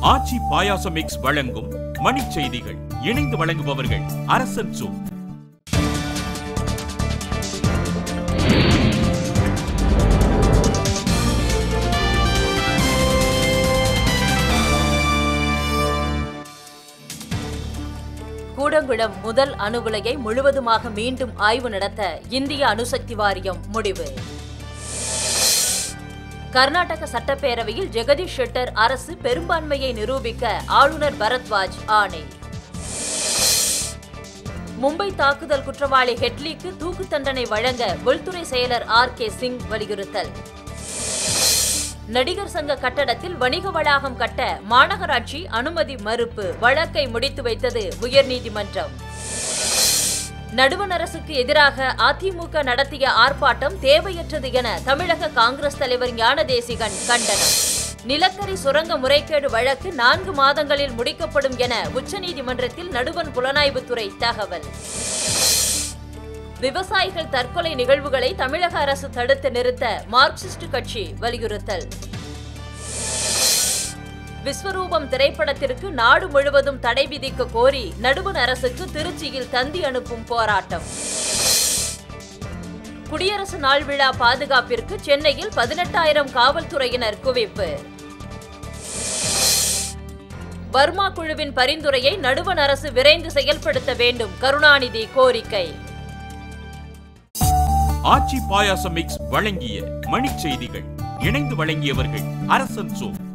ஆச்சி பாயாசம் mix வழங்கும் மணிச் செய்திகள் இணைந்து வழங்குபவர்கள் அரசன் சூ கூடங்குளம் முதல் அணு உலையை முழுவதுமாக மீண்டும் ஆய்வு நடத்த இந்திய அணுசக்தி வாரியம் முடிவு கர்நாடக சட்டப்பேரவையில் ஜெகதீஷ் ஷெட்டர் அரசு பெரும்பான்மையை நிரூபிக்க ஆளுநர் பரத்வாஜ் ஆணை மும்பை தாக்குதல் குற்றவாளி ஹெட்லிக்கு தூக்கு தண்டனை வழங்க உள்துறை செயலர் ஆர் கே சிங் வலியுறுத்தல் நடிகர் சங்க கட்டடத்தில் வணிக வளாகம் கட்ட மாநகராட்சி அனுமதி மறுப்பு வழக்கை முடித்து வைத்தது உயர்நீதிமன்றம் நடுவண் அரசுக்கு எதிராக அதிமுக நடத்திய ஆர்ப்பாட்டம் தேவையற்றது என தமிழக காங்கிரஸ் தலைவர் ஞானதேசிகன் கண்டனம் நிலக்கரி சுரங்க முறைகேடு வழக்கு நான்கு மாதங்களில் முடிக்கப்படும் என உச்சநீதிமன்றத்தில் நடுவண் புலனாய்வுத்துறை தகவல் விவசாயிகள் தற்கொலை நிகழ்வுகளை தமிழக அரசு தடுத்து நிறுத்த மார்க்சிஸ்ட் கட்சி வலியுறுத்தல் விஸ்வரூபம் திரைப்படத்திற்கு நாடு முழுவதும் தடை விதிக்க கோரி நடுவண் அரசுக்கு திருச்சியில் தந்தி அனுப்பும் போராட்டம் குடியரசு நாள் விழா பாதுகாப்பிற்கு சென்னையில் பதினெட்டாயிரம் காவல்துறையினர் குவிப்பு பர்மா குழுவின் பரிந்துரையை நடுவண் அரசு விரைந்து செயல்படுத்த வேண்டும் கருணாநிதி கோரிக்கை ஆச்சி பாயாசம் மிக்ஸ் வழங்கிய மணிச் செய்திகள் இணைந்து வழங்கியவர்கள் அரசன் சோ